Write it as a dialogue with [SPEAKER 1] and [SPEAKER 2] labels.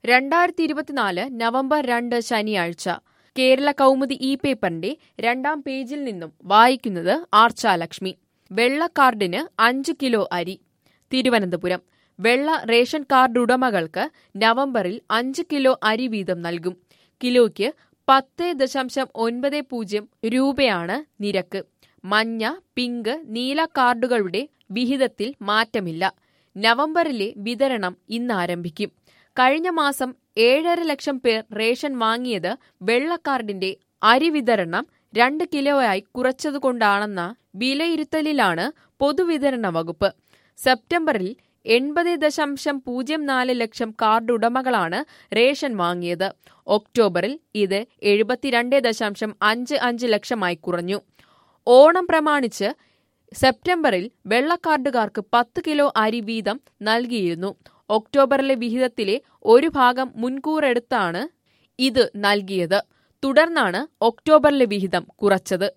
[SPEAKER 1] രണ്ടായിരത്തി ഇരുപത്തിനാല് നവംബർ രണ്ട് ശനിയാഴ്ച കേരള കൗമുദി ഇ പേപ്പറിന്റെ രണ്ടാം പേജിൽ നിന്നും വായിക്കുന്നത് ആർച്ചാലക്ഷ്മി വെള്ള കാർഡിന് അഞ്ച് കിലോ അരി തിരുവനന്തപുരം വെള്ള റേഷൻ കാർഡ് ഉടമകൾക്ക് നവംബറിൽ അഞ്ച് കിലോ അരി വീതം നൽകും കിലോയ്ക്ക് പത്ത് ദശാംശം ഒൻപത് പൂജ്യം രൂപയാണ് നിരക്ക് മഞ്ഞ പിങ്ക് നീല കാർഡുകളുടെ വിഹിതത്തിൽ മാറ്റമില്ല നവംബറിലെ വിതരണം ഇന്ന് ആരംഭിക്കും കഴിഞ്ഞ മാസം ഏഴര ലക്ഷം പേർ റേഷൻ വാങ്ങിയത് വെള്ളക്കാർഡിന്റെ അരി വിതരണം രണ്ട് കിലോയായി കുറച്ചതുകൊണ്ടാണെന്ന വിലയിരുത്തലിലാണ് പൊതുവിതരണ വകുപ്പ് സെപ്റ്റംബറിൽ എൺപത് ദശാംശം പൂജ്യം നാല് ലക്ഷം കാർഡ് ഉടമകളാണ് റേഷൻ വാങ്ങിയത് ഒക്ടോബറിൽ ഇത് എഴുപത്തിരണ്ട് ദശാംശം അഞ്ച് അഞ്ച് ലക്ഷമായി കുറഞ്ഞു ഓണം പ്രമാണിച്ച് സെപ്റ്റംബറിൽ വെള്ളക്കാർഡുകാർക്ക് പത്ത് കിലോ അരി വീതം നൽകിയിരുന്നു ഒക്ടോബറിലെ വിഹിതത്തിലെ ഒരു ഭാഗം മുൻകൂറെടുത്താണ് ഇത് നൽകിയത് തുടർന്നാണ് ഒക്ടോബറിലെ വിഹിതം കുറച്ചത്